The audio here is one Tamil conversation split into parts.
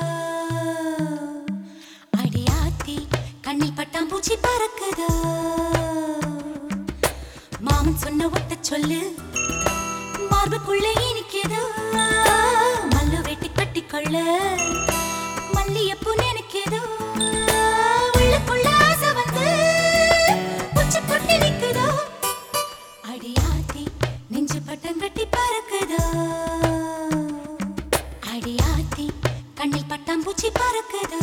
அடியாத்தி கண்ணில் பட்டாம்பூச்சி பறக்குதோ மாமன் சொன்ன ஒட்ட சொல்லு மார்புக்குள்ளே இனிக்குதோ மல்லு வெட்டி கட்டிக்கொள்ள மல்லியப்பூ நினைக்குதோ உள்ளுக்குள்ள ஆசை வந்து உச்சி கொட்டி நிக்குதோ அடியாத்தி நெஞ்சு பட்டம் கட்டி பறக்குதோ அடியாத்தி கண்ணில் பட்டாம்பூச்சி பறக்குதோ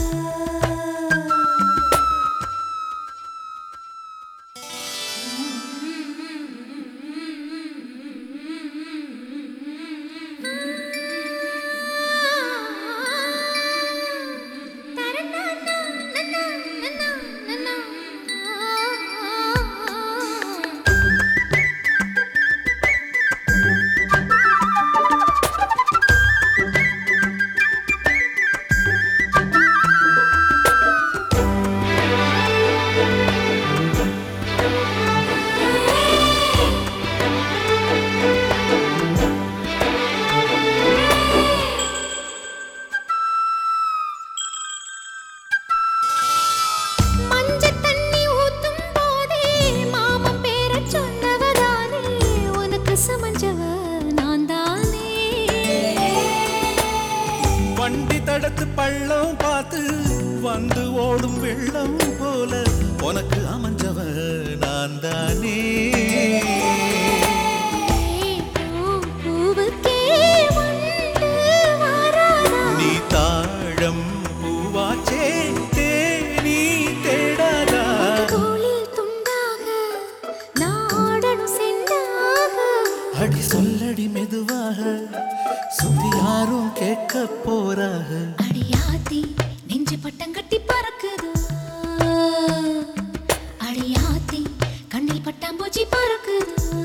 மஞ்சள் தண்ணி ஊத்தும் போதே மாமன் பேரச் சொன்னவதானே உனக்கு சமஞ்சவ நான் தானே வண்டி தடத்து பள்ளம் பார்த்து வந்து ஓடும் வெள்ளம் போல உனக்கு அமைஞ்சவ நான் தானே பூ பூவுக்கே வண்டு வாராதா நீ தாழம் பூவாச்சே தேனி தேடாதா கோலில் துண்டாக நாடனும் செண்டாக அடி சொல்லடி மெதுவாக சுத்தி யாரும் கேட்க போறாக அடியாத்தி நெஞ்சு பட்டம் கட்டி பறக்குதோ அடியாத்தி கண்ணில் பட்டாம்பூச்சி பறக்குதோ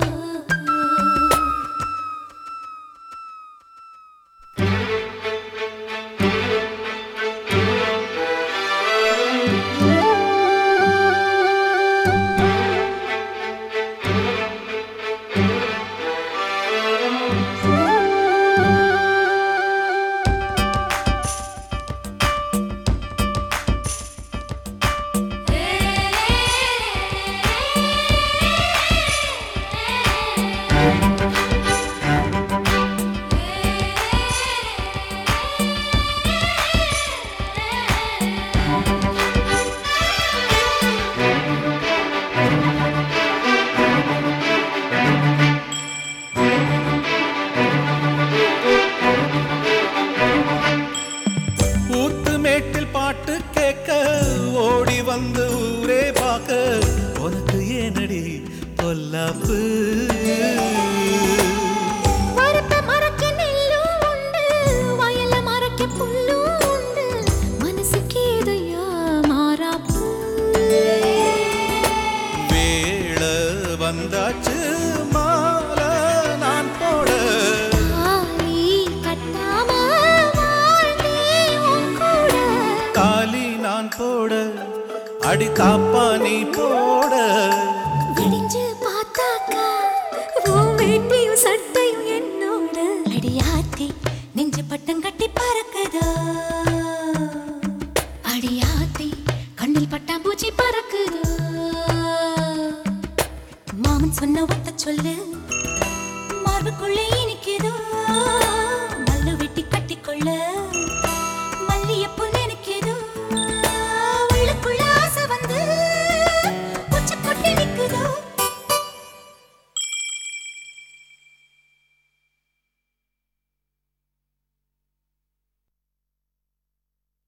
ஊத்து மேட்டில் பாட்டு கேட்க ஓடி வந்து ஊரே பார்க்க உனக்கு ஏனடி பொல்லாப்பு வரப்ப மரக்க நெல்லும் உண்டு வயல்ல மரக்க புல்லும் உண்டு மனசுக்கு ஏதையா மாறாப்பு வேள வந்தாச்சு மாலை நான் போட தாலி கட்டாம வாழ்ந்தே உன் கூட காலி நான் போட அடி காப்பா நீ போட விடிஞ்சு பார்த்தாக்கா உன் வேட்டியும் சட்டையும் என்னோட அடியாத்தி நெஞ்சு பட்டம் கட்டி பறக்குதோ